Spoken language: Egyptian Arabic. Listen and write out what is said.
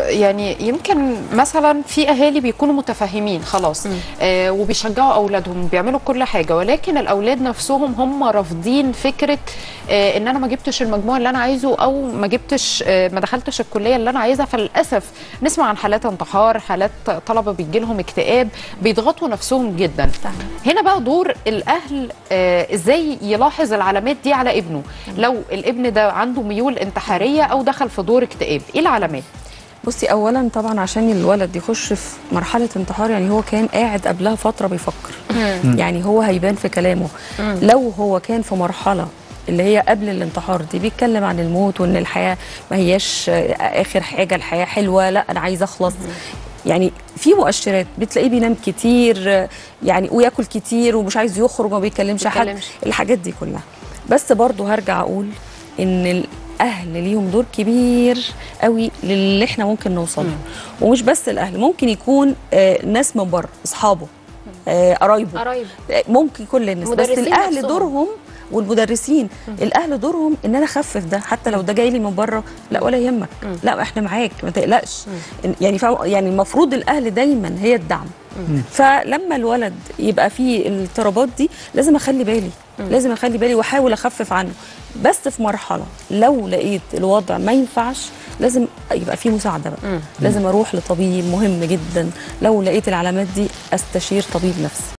يعني يمكن مثلا في اهالي بيكونوا متفهمين خلاص آه وبيشجعوا اولادهم بيعملوا كل حاجه ولكن الاولاد نفسهم هم رافضين فكره آه ان انا ما جبتش المجموع اللي انا عايزه او ما جبتش آه ما دخلتش الكليه اللي انا عايزها فللاسف نسمع عن حالات انتحار حالات طلبه بيجي لهم اكتئاب بيضغطوا نفسهم جدا هنا بقى دور الاهل آه ازاي يلاحظ العلامات دي على ابنه لو الابن ده عنده ميول انتحاريه او دخل في دور اكتئاب ايه العلامات بصي اولا طبعا عشان الولد يخش في مرحله انتحار يعني هو كان قاعد قبلها فتره بيفكر يعني هو هيبان في كلامه لو هو كان في مرحله اللي هي قبل الانتحار دي بيتكلم عن الموت وان الحياه ما هياش اخر حاجه الحياه حلوه لا انا عايز اخلص يعني في مؤشرات بتلاقيه بينام كتير يعني وياكل كتير ومش عايز يخرج وما بيكلمش حد بيتكلمش. الحاجات دي كلها بس برضه هرجع اقول ان الاهل ليهم دور كبير قوي للي احنا ممكن نوصل له ومش بس الاهل ممكن يكون آه ناس من بره اصحابه آه قرايبه قرايب آه، ممكن كل الناس بس مدرسين الاهل نفسهم. دورهم والمدرسين الاهل دورهم ان انا اخفف ده حتى لو ده جاي لي من بره لا ولا يهمك لا احنا معاك ما تقلقش يعني فاهم يعني المفروض الاهل دايما هي الدعم فلما الولد يبقى فيه الاضطرابات دي لازم اخلي بالي لازم اخلي بالي واحاول اخفف عنه بس في مرحله لو لقيت الوضع ما ينفعش لازم يبقى فيه مساعده بقى لازم اروح لطبيب مهم جدا لو لقيت العلامات دي استشير طبيب نفسي